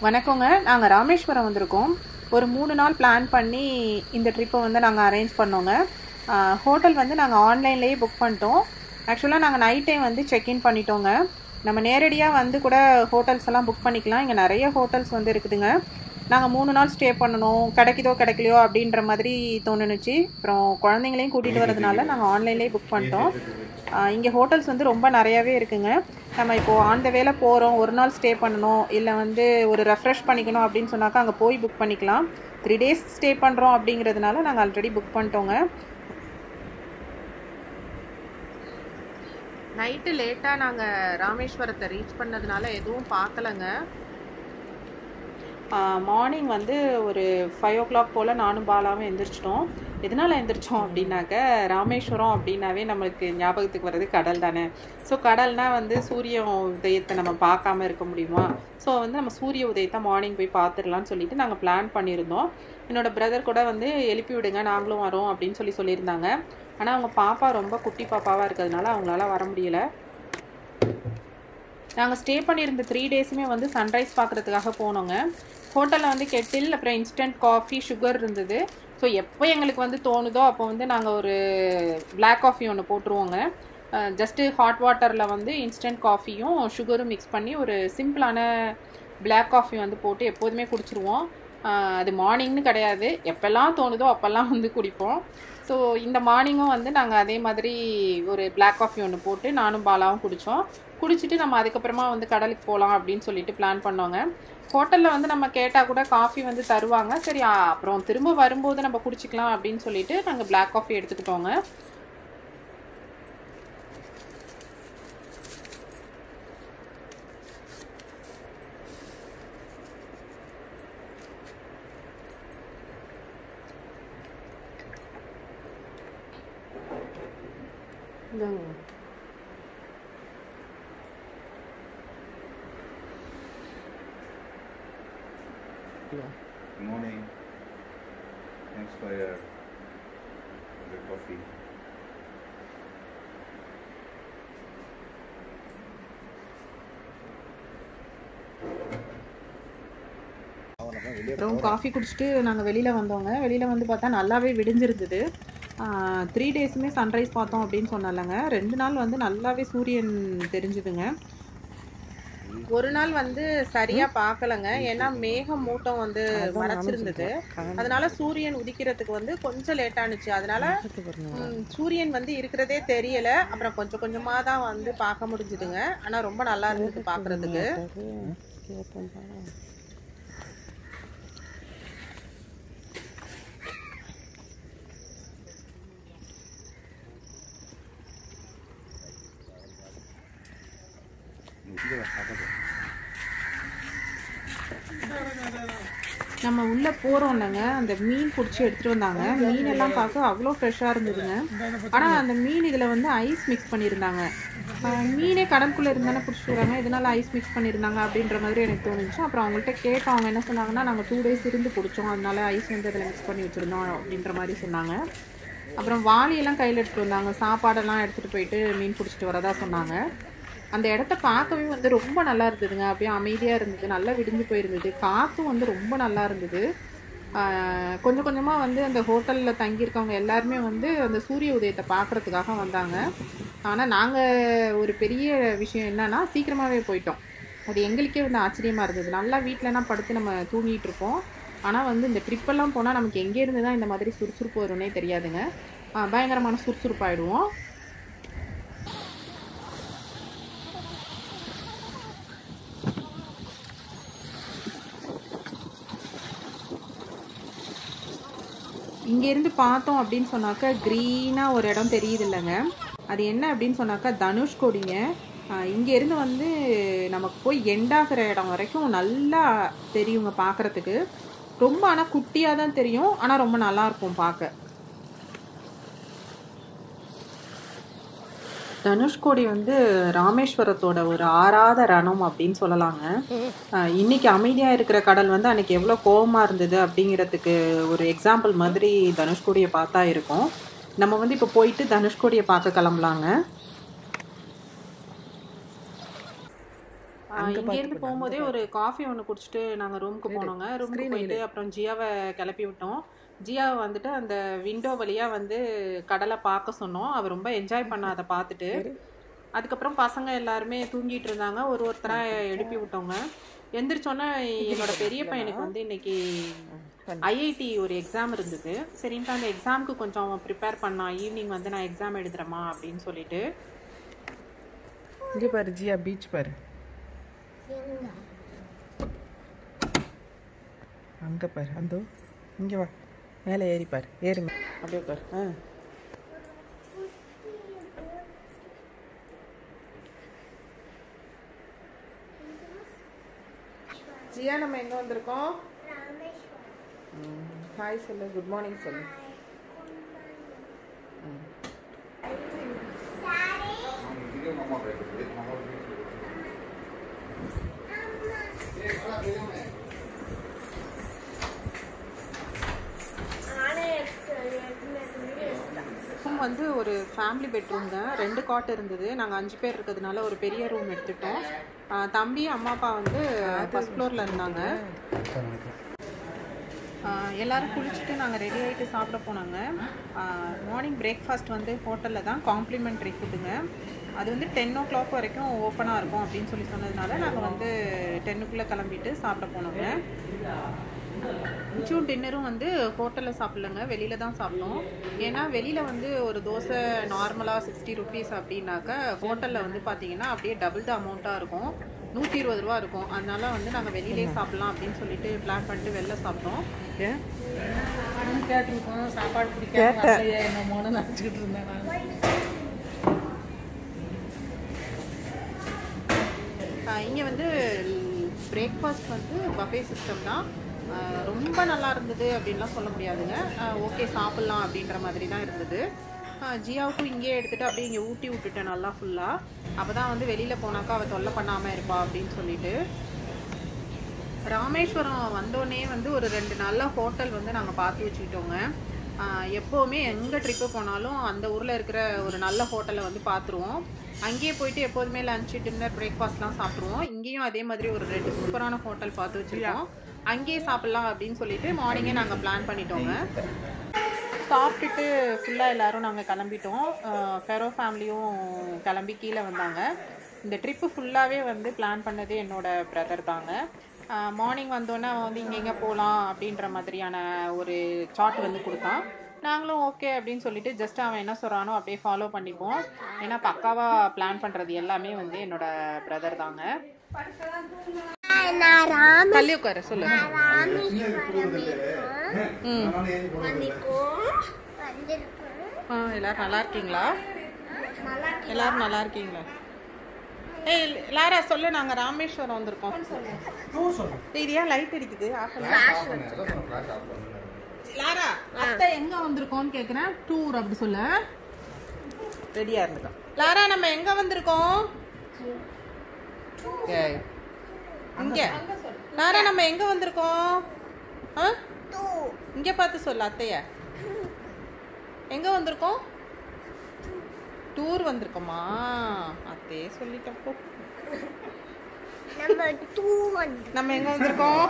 வணக்கங்க நாங்கள் ராமேஸ்வரம் வந்திருக்கோம் ஒரு மூணு நாள் பிளான் பண்ணி இந்த ட்ரிப்பை வந்து நாங்கள் அரேஞ்ச் பண்ணோங்க ஹோட்டல் வந்து நாங்கள் ஆன்லைன்லேயே புக் பண்ணிட்டோம் ஆக்சுவலாக நாங்கள் நைட் டைம் வந்து செக்இன் பண்ணிட்டோங்க நம்ம நேரடியாக வந்து கூட ஹோட்டல்ஸ் எல்லாம் புக் பண்ணிக்கலாம் இங்கே நிறைய ஹோட்டல்ஸ் வந்து இருக்குதுங்க நாங்கள் மூணு நாள் ஸ்டே பண்ணணும் கிடைக்குதோ கிடைக்கலையோ அப்படின்ற மாதிரி தோணுனுச்சு அப்புறம் குழந்தைங்களையும் கூட்டிகிட்டு வரதுனால நாங்கள் ஆன்லைன்லேயே புக் பண்ணிட்டோம் இங்கே ஹோட்டல்ஸ் வந்து ரொம்ப நிறையாவே இருக்குங்க நம்ம இப்போது ஆன் த வேலை போகிறோம் ஒரு நாள் ஸ்டே பண்ணணும் இல்லை வந்து ஒரு ரெஃப்ரெஷ் பண்ணிக்கணும் அப்படின்னு சொன்னாக்கா அங்கே போய் புக் பண்ணிக்கலாம் த்ரீ டேஸ் ஸ்டே பண்ணுறோம் அப்படிங்கிறதுனால நாங்கள் ஆல்ரெடி புக் பண்ணிட்டோங்க நைட்டு லேட்டாக நாங்கள் ராமேஸ்வரத்தை ரீச் பண்ணதுனால எதுவும் பார்க்கலங்க மார்னிங் வந்து ஒரு ஃபைவ் ஓ கிளாக் போல் நானும் பாலாவும் எந்திரிச்சிட்டோம் எதனால் எந்திரிச்சோம் அப்படின்னாக்க ராமேஸ்வரம் அப்படின்னாவே நம்மளுக்கு ஞாபகத்துக்கு வர்றது கடல் தானே ஸோ கடல்னால் வந்து சூரிய உதயத்தை நம்ம பார்க்காம இருக்க முடியுமா ஸோ வந்து நம்ம சூரிய உதயத்தை மார்னிங் போய் பார்த்துடலான்னு சொல்லிட்டு நாங்கள் பிளான் பண்ணியிருந்தோம் என்னோடய பிரதர் கூட வந்து எழுப்பி விடுங்க நாங்களும் வரோம் அப்படின்னு சொல்லி சொல்லியிருந்தாங்க ஆனால் அவங்க பாப்பா ரொம்ப குட்டி பாப்பாவாக இருக்கிறதுனால அவங்களால வர முடியலை நாங்கள் ஸ்டே பண்ணியிருந்த த்ரீ டேஸுமே வந்து சன்ரைஸ் பார்க்குறதுக்காக போனோங்க ஹோட்டலில் வந்து கெட்டில் அப்புறம் இன்ஸ்டன்ட் காஃபி சுகர் இருந்தது ஸோ எப்போ எங்களுக்கு வந்து தோணுதோ அப்போ வந்து நாங்கள் ஒரு பிளாக் காஃபி ஒன்று போட்டுருவோங்க ஜஸ்ட்டு ஹாட் வாட்டரில் வந்து இன்ஸ்டன்ட் காஃபியும் சுகரும் மிக்ஸ் பண்ணி ஒரு சிம்பிளான பிளாக் காஃபி வந்து போட்டு எப்போதுமே குடிச்சிருவோம் அது மார்னிங்னு கிடையாது எப்போல்லாம் தோணுதோ அப்போல்லாம் வந்து குடிப்போம் ஸோ இந்த மார்னிங்கும் வந்து நாங்கள் அதே மாதிரி ஒரு பிளாக் காஃபி ஒன்று போட்டு நானும் பாலாவும் குடித்தோம் குடிச்சிட்டு நம்ம அதுக்கப்புறமா வந்து கடலுக்கு போகலாம் அப்படின்னு சொல்லிட்டு பிளான் பண்ணோங்க ஹோட்டலில் வந்து நம்ம கேட்டால் கூட காஃபி வந்து தருவாங்க சரி அப்புறம் திரும்ப வரும்போது நம்ம குடிச்சிக்கலாம் அப்படின்னு சொல்லிட்டு நாங்கள் பிளாக் காஃபி எடுத்துக்கிட்டோங்க Good morning. Thanks for your, your coffee. அப்புறம் காஃபி குடிச்சிட்டு நாங்கள் வெளியில் வந்தோங்க வெளியில் வந்து பார்த்தா நல்லாவே விடிஞ்சிருந்தது த்ரீ டேஸுமே சன்ரைஸ் பார்த்தோம் அப்படின்னு சொன்னாலங்க ரெண்டு நாள் வந்து நல்லாவே சூரியன் தெரிஞ்சுதுங்க ஒரு நாள் வந்து சரியா பார்க்கலங்க ஏன்னா மேகம் மூட்டம் வந்து மறைச்சிருந்தது அதனால சூரியன் உதிக்கிறதுக்கு வந்து கொஞ்சம் லேட் ஆனுச்சு அதனால ம், சூரியன் வந்து இருக்கிறதே தெரியல அப்புறம் கொஞ்சம் கொஞ்சமா தான் வந்து பார்க்க முடிஞ்சுதுங்க ஆனா ரொம்ப நல்லா இருந்தது பார்க்கிறதுக்கு நம்ம உள்ள போறோம் இல்லைங்க அந்த மீன் பிடிச்சி எடுத்துட்டு வந்தாங்க மீன் எல்லாம் பார்க்க அவ்வளோ ஃப்ரெஷ்ஷாக இருந்ததுங்க ஆனா அந்த மீன் இதுல வந்து ஐஸ் மிக்ஸ் பண்ணியிருந்தாங்க ஆஹ் மீனே கடலுக்குள்ள இருந்தானே பிடிச்சிட்டு வராங்க இதனால ஐஸ் மிக்ஸ் பண்ணியிருந்தாங்க அப்படின்ற மாதிரி எனக்கு தோணுச்சு அப்புறம் அவங்கள்ட்ட கேட்டோம் அவங்க என்ன சொன்னாங்கன்னா நாங்கள் டூ டேஸ் இருந்து பிடிச்சோம் அதனால ஐஸ் வந்து அதில் மிக்ஸ் பண்ணி வச்சிருந்தோம் அப்படின்ற மாதிரி சொன்னாங்க அப்புறம் வாளியெல்லாம் கையில் எடுத்துட்டு வந்தாங்க சாப்பாடெல்லாம் எடுத்துட்டு போயிட்டு மீன் பிடிச்சிட்டு வரதா சொன்னாங்க அந்த இடத்த பார்க்கவே வந்து ரொம்ப நல்லா இருந்ததுங்க அப்படியே அமைதியாக இருந்தது நல்லா விடிஞ்சு போயிருந்தது காற்றும் வந்து ரொம்ப நல்லா இருந்தது ஆஹ் கொஞ்சம் கொஞ்சமாக வந்து அந்த ஹோட்டலில் தங்கியிருக்கவங்க எல்லாருமே வந்து அந்த சூரிய உதயத்தை பார்க்குறதுக்காக வந்தாங்க ஆனால் நாங்கள் ஒரு பெரிய விஷயம் என்னன்னா சீக்கிரமாகவே போயிட்டோம் அது எங்களுக்கே வந்து ஆச்சரியமாக இருந்தது நல்லா வீட்டிலனா படுத்து நம்ம தூங்கிட்டு இருப்போம் ஆனால் வந்து இந்த ட்ரிப்பெல்லாம் போனால் நமக்கு எங்கேருந்து தான் இந்த மாதிரி சுறுசுறுப்பு வரும்னே தெரியாதுங்க ஆஹ் பயங்கரமான சுறுசுறுப்பாயிடுவோம் இங்கேருந்து பார்த்தோம் அப்படின்னு சொன்னாக்கா க்ரீனாக ஒரு இடம் தெரியுது இல்லைங்க அது என்ன அப்படின்னு சொன்னாக்கா தனுஷ்கோடிங்க ஆஹ் இங்கேருந்து வந்து நமக்கு போய் எண்டாகிற இடம் வரைக்கும் நல்லா தெரியுங்க பார்க்குறதுக்கு ரொம்ப ஆனால் குட்டியாக தான் தெரியும் ஆனால் ரொம்ப நல்லா இருக்கும் பார்க்க தனுஷ்கோடி வந்து ராமேஸ்வரத்தோட ஒரு ஆறாத ரணம் அப்படின்னு சொல்லலாங்க ஆஹ் இன்னைக்கு அமைதியா இருக்கிற கடல் வந்து அன்னைக்கு எவ்வளவு கோவமா இருந்தது அப்படிங்கிறதுக்கு ஒரு எக்ஸாம்பிள் மாதிரி தனுஷ்கோடியை பார்த்தா இருக்கும் நம்ம வந்து இப்போ போயிட்டு தனுஷ்கோடியை பார்க்க கிளம்பலாங்க இங்கேருந்து போகும்போதே ஒரு காஃபி ஒன்று குடிச்சிட்டு நாங்கள் ரூமுக்கு போனோங்க ரூமுக்கு போயிட்டு அப்புறம் ஜியாவை கிளப்பி விட்டோம் ஜியாவை வந்துட்டு அந்த விண்டோ வழியாக வந்து கடலை பார்க்க சொன்னோம் அவர் ரொம்ப என்ஜாய் பண்ண அதை பார்த்துட்டு அதுக்கப்புறம் பசங்க எல்லாருமே தூங்கிட்டு இருந்தாங்க ஒரு ஒருத்தராக எழுப்பி விட்டோங்க எந்திரிச்சோன்னே என்னோட பெரிய பையனுக்கு வந்து இன்னைக்கு ஐஐடி ஒரு எக்ஸாம் இருந்தது சரின்ட்டு அந்த எக்ஸாமுக்கு கொஞ்சம் ப்ரிப்பேர் பண்ணான் ஈவினிங் வந்து நான் எக்ஸாம் எழுதுறேம்மா அப்படின்னு சொல்லிட்டு இங்கே பாரு ஜியா பீச் பாரு அங்கே பாரு அந்த இங்கே வா மேலே ஏறி பாரு ஏறுங்க அப்படியே பாரு ஆ ஜியா நம்ம எங்கே வந்திருக்கோம் ஹாய் சொல்லு குட் மார்னிங் சொல்லு Video mama बैठे mama ரூம் வந்து ஒரு ஃபேமிலி பெட்ரூம்ங்க ரெண்டு காட் இருந்தது நாங்கள் அஞ்சு பேர் இருக்கிறதுனால ஒரு பெரிய ரூம் எடுத்துட்டோம் ஆ, தம்பி அம்மா அப்பா வந்து ஃபர்ஸ்ட் ஃப்ளோரில் இருந்தாங்க ஆ, எல்லாரும் குளிச்சுட்டு நாங்கள் ரெடி ஆகிட்டு சாப்பிட போனாங்க மார்னிங் பிரேக்ஃபாஸ்ட் வந்து ஹோட்டலில் தான் காம்ப்ளிமெண்ட்ரி ஃபுட்டுங்க அது வந்து டென் ஓ கிளாக் வரைக்கும் ஓப்பனாக இருக்கும் அப்படின்னு சொல்லி சொன்னதுனால நாங்கள் வந்து டென்னுக்குள்ளே கிளம்பிட்டு சாப்பிட போனோங்க லஞ்சும் டின்னரும் வந்து ஹோட்டலில் சாப்பிட்லங்க வெளியில் தான் சாப்பிட்டோம் ஏன்னா வெளியில் வந்து ஒரு தோசை நார்மலாக சிக்ஸ்டி ருபீஸ் அப்படின்னாக்க ஹோட்டலில் வந்து பார்த்தீங்கன்னா அப்படியே டபுள் த அமௌண்ட்டாக இருக்கும் நூற்றி இருபது ரூபா இருக்கும் அதனால வந்து நாங்கள் வெளியிலே சாப்பிட்லாம் அப்படின்னு சொல்லிட்டு பிளான் பண்ணிட்டு வெளில சாப்பிட்டோம் ஏன் கேட்டிருக்கோம் சாப்பாடு பிடிக்காம வரலையே என்னமோன்னு நினச்சிக்கிட்டு இருந்தேன் நான் இங்கே வந்து பிரேக்ஃபாஸ்ட் வந்து பஃபே சிஸ்டம் தான் ஆஹ் ரொம்ப நல்லா இருந்தது அப்படின்லாம் சொல்ல முடியாதுங்க ஓகே சாப்பிட்லாம் அப்படின்ற மாதிரி தான் இருந்தது ஆஹ் ஜியாவுக்கும் இங்கேயே எடுத்துகிட்டு அப்படியே இங்கே ஊட்டி விட்டுட்டேன் நல்லா ஃபுல்லாக அப்போ தான் வந்து வெளியில் போனாக்கா அவள் தொல்லை பண்ணாமல் இருப்பா அப்படின்னு சொல்லிட்டு ராமேஸ்வரம் வந்தோடனே வந்து ஒரு ரெண்டு நல்ல ஹோட்டல் வந்து நாங்கள் பார்த்து வச்சுக்கிட்டோங்க ஆஹ் எப்போவுமே எங்கே ட்ரிப்பு போனாலும் அந்த ஊரில் இருக்கிற ஒரு நல்ல ஹோட்டலை வந்து பார்த்துருவோம் அங்கேயே போயிட்டு எப்போதுமே லஞ்சு டின்னர் பிரேக்ஃபாஸ்ட்லாம் சாப்பிட்ருவோம் இங்கேயும் அதே மாதிரி ஒரு ரெண்டு சூப்பரான ஹோட்டல் பார்த்து வச்சுருக்கோம் அங்கேயே சாப்பிட்லாம் அப்படின்னு சொல்லிட்டு மார்னிங்கே நாங்கள் பிளான் பண்ணிட்டோங்க சாப்பிட்டுட்டு ஃபுல்லாக எல்லாரும் நாங்கள் கிளம்பிட்டோம் ஃபெரோ ஃபேமிலியும் கிளம்பி கீழே வந்தாங்க இந்த ட்ரிப்பு ஃபுல்லாகவே வந்து பிளான் பண்ணது என்னோட பிரதர் தாங்க மார்னிங் வந்தோன்னே அவன் வந்து இங்கே எங்கே போகலாம் அப்படின்ற மாதிரியான ஒரு சார்ட் வந்து கொடுத்தான் நாங்களும் ஓகே அப்படின்னு சொல்லிட்டு ஜஸ்ட் அவன் என்ன சொல்கிறானோ அப்படியே ஃபாலோ பண்ணிப்போம் ஏன்னா பக்காவாக பிளான் பண்ணுறது எல்லாமே வந்து என்னோட பிரதர் தாங்க நான் ராம் தள்ளி உட்கார சொல்லு ம் வந்திருக்கோம் வந்திருக்கோம் ஆ எல்லாரும் நல்லா இருக்கீங்களா நல்லா எல்லாரும் நல்லா இருக்கீங்களா ஏய் லாரா சொல்லு நாங்க ராமேஸ்வரம் வந்திருக்கோம் டேய், இது ஏன் லைட் அடிக்குது ஆஃப் பண்ணு. லாரா அத்தை எங்க வந்திருக்கோம்னு கேக்குறேன் டூர் அப்படி சொல்லு ரெடியா இருந்துக்கோ லாரா நம்ம எங்க வந்திருக்கோம் ஏய், இங்க லாரா நம்ம எங்க வந்திருக்கோம் ஆ இங்க பார்த்து சொல்லு அத்தைய எங்க வந்திருக்கோம் டூர் வந்திருக்கோமா அத்தையே சொல்லிட்டப்போ நம்ம டூ வந்து நம்ம எங்க வந்திருக்கோம்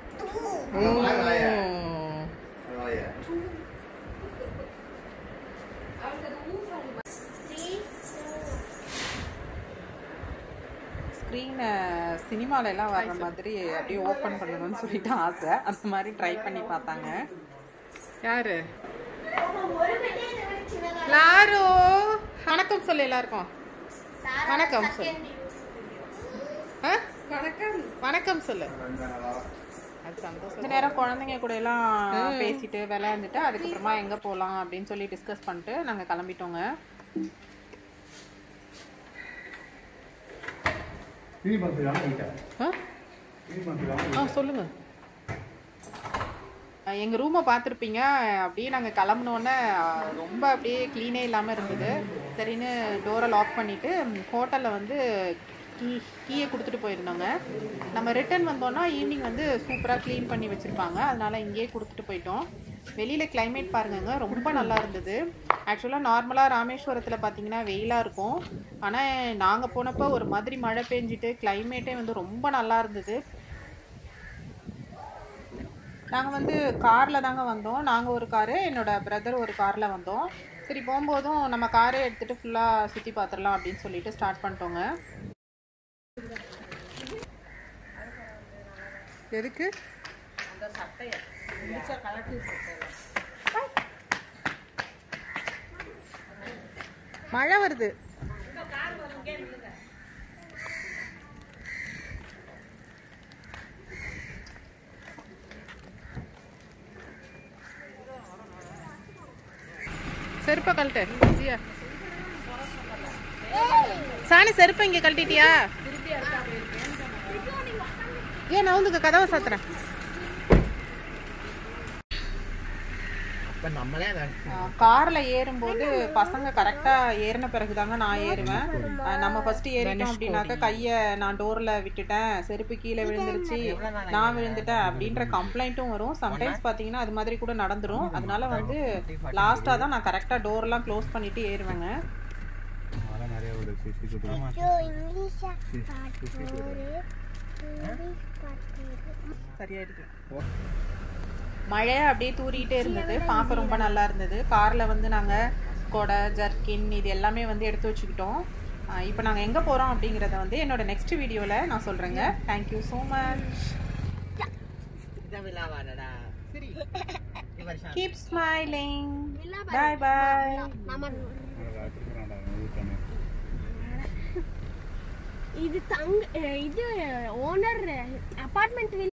ஸ்க்ரீனை சினிமால எல்லாம் வர்ற மாதிரி அப்படியே ஓப்பன் பண்ணணும்னு சொல்லிட்டு ஆசை அந்த மாதிரி ட்ரை பண்ணி பார்த்தாங்க யாரு லாரு வணக்கம் சொல்லு எல்லாருக்கும் வணக்கம் சொல்லு ஆ? வணக்கம் சொல்லு அது சந்தோஷம் இந்த நேரம் குழந்தைங்க கூட எல்லாம் பேசிட்டு விளையாண்டுட்டு அதுக்கப்புறமா எங்க போலாம் அப்படின்னு சொல்லி டிஸ்கஸ் பண்ணிட்டு நாங்க கிளம்பிட்டோங்க ஆ? ஆ சொல்லுங்க அஹ் எங்க ரூமை பார்த்துருப்பீங்க அப்படியே நாங்கள் கிளம்புனோன்னே ரொம்ப அப்படியே க்ளீனே இல்லாமல் இருந்தது சரின்னு டோரை லாக் பண்ணிட்டு ஹோட்டலில் வந்து கீ கீயை கொடுத்துட்டு போயிருந்தோங்க நம்ம ரிட்டர்ன் வந்தோம்னா ஈவினிங் வந்து சூப்பராக க்ளீன் பண்ணி வச்சுருப்பாங்க அதனால இங்கேயே கொடுத்துட்டு போயிட்டோம் வெளியில் climate பாருங்கங்க ரொம்ப நல்லா இருந்தது ஆக்சுவலாக நார்மலாக ராமேஸ்வரத்தில் பார்த்தீங்கன்னா வெயிலாக இருக்கும் ஆனால் நாங்கள் போனப்போ ஒரு மாதிரி மழை பெஞ்சிட்டு கிளைமேட்டே வந்து ரொம்ப நல்லா இருந்தது நாங்கள் வந்து காரில் தாங்க வந்தோம் நாங்கள் ஒரு காரு என்னோட பிரதர் ஒரு காரில் வந்தோம் சரி போகும்போதும் நம்ம காரே எடுத்துகிட்டு ஃபுல்லாக சுற்றி பார்த்துடலாம் அப்படின்னு சொல்லிட்டு ஸ்டார்ட் பண்ணிட்டோங்க எதுக்கு அந்த சட்டையை முடிச்சா கலட்டி சட்டையில மழை வருது செருப்பை கழட்டு ஈஸியா சாணி செருப்பை இங்கே கழட்டிட்டியா ஏன் நான் வந்து கதவை சாத்துறேன் அப்போ நம்மளே அதை கார்ல ஏறும்போது பசங்க கரெக்டா ஏறின பிறகுதாங்க நான் ஏறுவேன் அஹ் நம்ம ஃபர்ஸ்ட் ஏறிட்டோம் அப்படின்னாக்க கைய நான் டோர்ல விட்டுட்டேன் செருப்பு கீழே விழுந்துருச்சு நான் விழுந்துட்டேன் அப்படின்ற கம்ப்ளைண்ட்டும் வரும் சம்டைம்ஸ் பாத்தீங்கன்னா அது மாதிரி கூட நடந்துரும் அதனால வந்து லாஸ்டா தான் நான் கரெக்டா டோர்லாம் க்ளோஸ் பண்ணிட்டு ஏறுவேங்க மழை நிறைய விடு சிசி குத்து ஐயோ இங்கிலீஷா பாட்டு இங்கிலீஷ் பாட்டு சரியாயிடுச்சு மழை அப்படியே தூறிட்டே இருந்தது பார்க்க ரொம்ப நல்லா இருந்தது கார்ல வந்து நாங்க கொடை ஜர்க்கின் இது எல்லாமே வந்து எடுத்து வச்சுக்கிட்டோம் இப்போ நாங்கள் எங்கே போகிறோம் அப்படிங்கிறத வந்து என்னோட நெக்ஸ்ட் வீடியோவில் நான் சொல்கிறேங்க தேங்க்யூ ஸோ மச் இதான் விழாவாடா சரி இவர் கீப் ஸ்மைலிங் பாய் பாய் நம்ம ராத்திரிக்கிறான்டா ஊத்தானே இது தங் இது ஓனர் அபார்ட்மெண்ட்